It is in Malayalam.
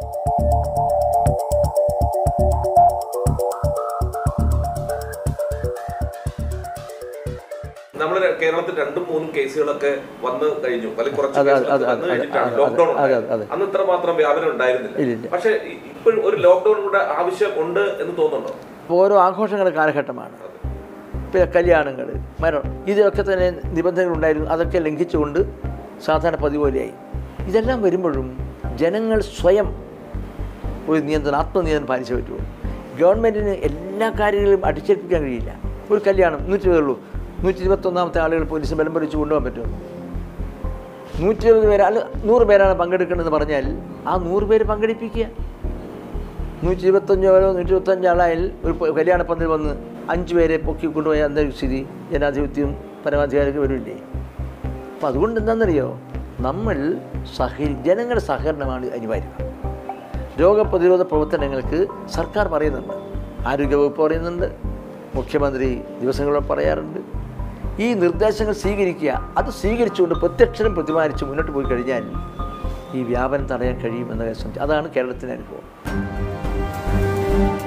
നമ്മൾ കേരളത്തിൽ രണ്ടും മൂന്നും കേസുകളൊക്കെ വന്ന് കഴിഞ്ഞു അല്ലെങ്കിൽ കുറച്ച് അതെ, അതെ, കേസുകളൊക്കെ അതെ, വന്നു അതെ, കഴിഞ്ഞിട്ടാണ് അതെ, ലോക്ക്ഡൌൺ അതെ, ഉണ്ടായത്. അതെ. അന്ന് ഇത്ര മാത്രം വ്യാപനം ഉണ്ടായിരുന്നില്ല ഇല്ലില്ല. പക്ഷെ ഇപ്പോഴും ഒരു ലോക്ക്ഡൌൺ കൂടെ ആവശ്യം ഉണ്ട് എന്ന് തോന്നുന്നുണ്ടോ ഇപ്പോൾ ഓരോ ആഘോഷങ്ങളുടെ കാലഘട്ടമാണ് പിന്നെ കല്യാണങ്ങൾ മരണം ഇതിലൊക്കെ തന്നെ നിബന്ധനകൾ ഉണ്ടായിരുന്നു അതൊക്കെ ലംഘിച്ചുകൊണ്ട് സാധാരണ പതിവ് പോലെയായി ഇതെല്ലാം വരുമ്പോഴും ജനങ്ങൾ സ്വയം ഒരു നിയന്ത്രണം ആത്മനിയന്ത്രണം പാലിച്ചേ പറ്റുള്ളൂ ഗവൺമെൻറ്റിന് എല്ലാ കാര്യങ്ങളും അടിച്ചേൽപ്പിക്കാൻ കഴിയില്ല ഒരു കല്യാണം നൂറ്റി ഇരുപതുള്ളൂ നൂറ്റി ഇരുപത്തൊന്നാമത്തെ ആളുകൾ പോലീസ് ബലം പിടിച്ച് കൊണ്ടുപോകാൻ പറ്റുമോ നൂറ്റി ഇരുപത് പേര് അല്ല നൂറ് പേരാണ് പങ്കെടുക്കേണ്ടതെന്ന് പറഞ്ഞാൽ ആ നൂറ് പേര് പങ്കെടുപ്പിക്കുക നൂറ്റി ഇരുപത്തഞ്ചോ നൂറ്റി ഇരുപത്തഞ്ച് ആളായാൽ ഒരു പ- കല്യാണ പന്തൽ വന്ന് അഞ്ച് പേരെ പൊക്കി കൊണ്ടുപോയ എന്തായാലും സ്ഥിതി ജനാധിപത്യവും പരമാധികാരമൊക്കെ വരില്ലേ അപ്പം അതുകൊണ്ട് എന്താണെന്നറിയോ നമ്മൾ സഹരി ജനങ്ങളുടെ സഹകരണമാണ് അനിവാര്യം രോഗപ്രതിരോധ പ്രവർത്തനങ്ങൾക്ക് സർക്കാർ പറയുന്നുണ്ട് ആരോഗ്യവകുപ്പ് പറയുന്നുണ്ട് മുഖ്യമന്ത്രി ദിവസങ്ങളോട് പറയാറുണ്ട് ഈ നിർദ്ദേശങ്ങൾ സ്വീകരിക്കുക അത് സ്വീകരിച്ചുകൊണ്ട് പ്രത്യക്ഷരം പ്രതിമാനിച്ച് മുന്നോട്ട് പോയി കഴിഞ്ഞാൽ ഈ വ്യാപനം തടയാൻ കഴിയുമെന്ന കാര്യം സംശയം. അതാണ് കേരളത്തിൻ്റെ അനുഭവം